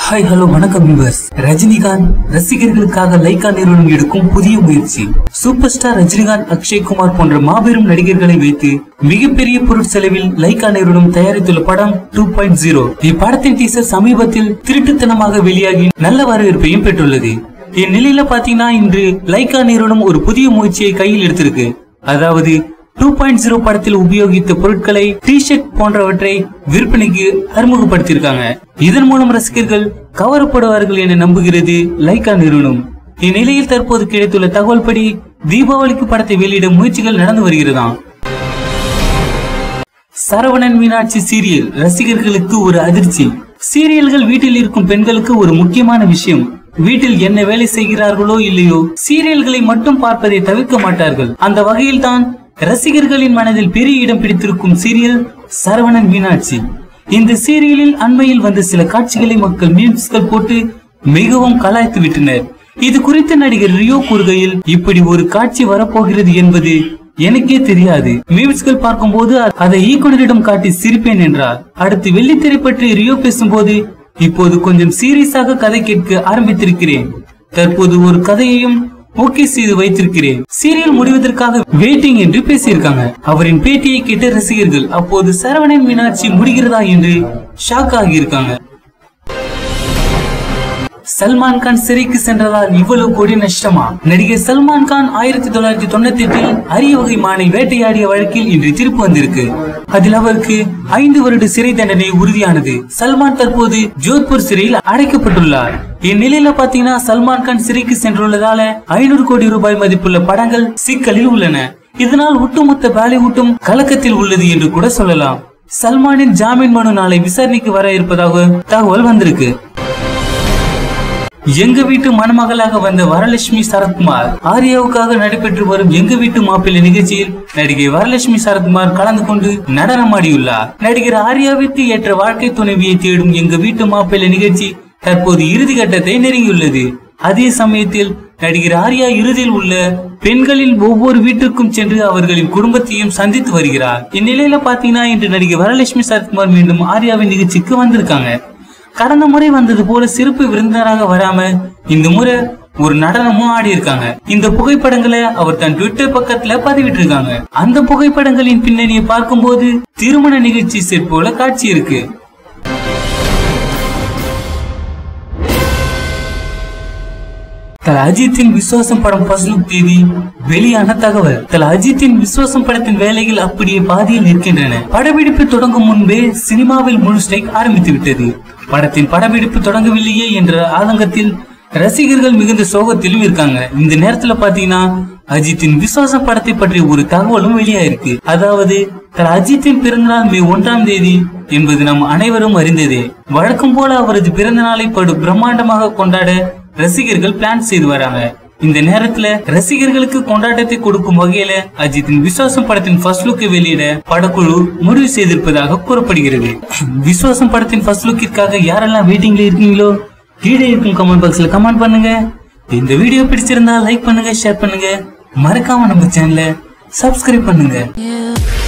hi hello வணக்கம் viewers Rajinikanth ரசிகர்களுக்காக லைகா நிறுவனம் எடுக்கும் புதிய முயற்சி சூப்பர் ஸ்டார் ரஜினிகாந்த் அக்ஷய் குமார் போன்ற மாபெரும் நடிகர்களை வைத்து மிகப்பெரிய பொருட்செலவில் லைகா நிறுவனம் தயாரித்துள்ள படம் டூ பாயிண்ட் ஜீரோ இப்படத்தின் டீசர் சமீபத்தில் திருட்டுத்தனமாக வெளியாகி நல்ல வரவேற்பையும் பெற்றுள்ளது இந்நிலையில பாத்தீங்கன்னா இன்று லைகா நிறுவனம் ஒரு புதிய முயற்சியை கையில் எடுத்திருக்கு அதாவது டூ பாயிண்ட் ஜீரோ படத்தில் உபயோகித்த பொருட்களை டி ஷர்ட் போன்றவற்றை விற்பனைக்கு அறிமுகப்படுத்தியிருக்காங்க இதன் மூலம் ரசிகர்கள் கவரப்படுவார்கள் என நம்புகிறது லைகா நிறுவனம் இந்நிலையில் தற்போது கிடைத்துள்ள தகவல் படி தீபாவளிக்கு படத்தை வெளியிட முயற்சிகள் நடந்து வருகிறதாம் சரவணன் மீனாட்சி சீரியல் ரசிகர்களுக்கு ஒரு அதிர்ச்சி சீரியல்கள் வீட்டில் இருக்கும் பெண்களுக்கு ஒரு முக்கியமான விஷயம் வீட்டில் என்ன வேலை செய்கிறார்களோ இல்லையோ சீரியல்களை மட்டும் பார்ப்பதை தவிர்க்க மாட்டார்கள் அந்த வகையில் தான் ரசிகர்களின் மனதில் பெரிய இடம் பிடித்திருக்கும் சீரியல் சரவணன் மீனாட்சி இந்த சீரியலில் அண்மையில் வந்த சில காட்சிகளை மக்கள் மீம்ஸ்கள் போட்டு மிகவும் கலாய்த்து விட்டனர் இது குறித்து நடிகர் ரியோ கூறுகையில் இப்படி ஒரு காட்சி வரப்போகிறது என்பது எனக்கே தெரியாது மீம்ஸ்கள் பார்க்கும்போது அதை இயக்குனரிடம் காட்டி சிரிப்பேன் என்றார் அடுத்து வெள்ளித்திரை பற்றி ரியோ பேசும்போது இப்போது கொஞ்சம் சீரியஸாக கதை கேட்க ஆரம்பித்திருக்கிறேன் தற்போது ஒரு கதையையும் ஓகே செய்து வைத்திருக்கிறேன் சீரியல் முடிவதற்காக வெயிட்டிங் என்று பேசியிருக்காங்க அவரின் பேட்டியை கேட்ட ரசிகர்கள் அப்போது சரவணன் மீனாட்சி முடிகிறதா என்று ஷாக் ஆகியிருக்காங்க சல்மான் கான் சிறைக்கு சென்றதால் இவ்வளவு கோடி நஷ்டமா நடிகர் சல்மான் கான் ஆயிரத்தி தொள்ளாயிரத்தி தொண்ணூத்தி எட்டில் அரிய வகை மானை வேட்டையாடிய வழக்கில் இன்று தீர்ப்பு வந்திருக்கு அதில் அவருக்கு ஐந்து வருட சிறை தண்டனை உறுதியானது சல்மான் தற்போது ஜோத்பூர் சிறையில் அடைக்கப்பட்டுள்ளார் இந்நிலையில பாத்தீங்கன்னா சல்மான் கான் சிறைக்கு சென்றுள்ளதால ஐநூறு கோடி ரூபாய் மதிப்புள்ள படங்கள் சிக்கலில் உள்ளன இதனால் ஒட்டுமொத்த பாலிவுட்டும் கலக்கத்தில் உள்ளது என்று கூட சொல்லலாம் சல்மானின் ஜாமீன் மனு நாளை விசாரணைக்கு வர இருப்பதாக தகவல் வந்திருக்கு எங்க வீட்டு மணமகளாக வந்த வரலட்சுமி சரத்குமார் ஆர்யாவுக்காக நடைபெற்று வரும் எங்க வீட்டு மாப்பிள்ளை நிகழ்ச்சியில் நடிகை வரலட்சுமி சரத்குமார் கலந்து கொண்டு நடனமாடியுள்ளார் நடிகர் ஆர்யாவிற்கு ஏற்ற வாழ்க்கை துணைவியை தேடும் எங்க வீட்டு மாப்பிள்ளை நிகழ்ச்சி தற்போது இறுதி கட்டத்தை நெருங்கியுள்ளது அதே சமயத்தில் நடிகர் ஆர்யா இறுதியில் உள்ள பெண்களின் ஒவ்வொரு வீட்டுக்கும் சென்று அவர்களின் குடும்பத்தையும் சந்தித்து வருகிறார் இந்நிலையில பாத்தீங்கன்னா இன்று நடிகை வரலட்சுமி சரத்குமார் மீண்டும் ஆர்யாவின் நிகழ்ச்சிக்கு வந்திருக்காங்க கடந்த முறை வந்தது போல சிறப்பு விருந்தினராக வராம இந்த முறை ஒரு நடனமும் ஆடி இருக்காங்க இந்த புகைப்படங்களை அவர் தன் ட்விட்டர் பக்கத்துல பதிவிட்டு இருக்காங்க அந்த புகைப்படங்களின் பின்னணியை பார்க்கும்போது திருமண நிகழ்ச்சி செட் போல காட்சி இருக்கு தல அஜித்தின் விசுவாசம் படம் ஃபர்ஸ்ட் லுக் தேதி வெளியான தகவல் தல அஜித்தின் விசுவாசம் படத்தின் வேலைகள் அப்படியே பாதியில் இருக்கின்றன படப்பிடிப்பு தொடங்கும் முன்பே சினிமாவில் முழு ஸ்ட்ரைக் ஆரம்பித்து விட்டது படத்தின் படப்பிடிப்பு தொடங்கவில்லையே என்ற ஆதங்கத்தில் ரசிகர்கள் மிகுந்த சோகத்திலும் இருக்காங்க இந்த நேரத்துல பாத்தீங்கன்னா அஜித்தின் விசுவாச படத்தை பற்றி ஒரு தகவலும் வெளியாயிருக்கு அதாவது தல அஜித்தின் பிறந்தநாள் மே ஒன்றாம் தேதி என்பது நம் அனைவரும் அறிந்ததே வழக்கம் போல அவரது பிறந்த நாளை படு பிரம்மாண்டமாக கொண்டாட ரசிகர்கள் பிளான் செய்து வராங்க இந்த நேரத்துல ரசிகர்களுக்கு கொண்டாட்டத்தை கொடுக்கும் வகையில அஜித்தின் விசுவாசம் படத்தின் ஃபர்ஸ்ட் லுக்கை வெளியிட படக்குழு முடிவு செய்திருப்பதாக கூறப்படுகிறது விசுவாசம் படத்தின் ஃபர்ஸ்ட் லுக்கிற்காக யாரெல்லாம் வெயிட்டிங்ல இருக்கீங்களோ கீழே இருக்கும் கமெண்ட் பாக்ஸ்ல கமெண்ட் பண்ணுங்க இந்த வீடியோ பிடிச்சிருந்தா லைக் பண்ணுங்க ஷேர் பண்ணுங்க மறக்காம நம்ம சேனலை சப்ஸ்கிரைப் பண்ணுங்க you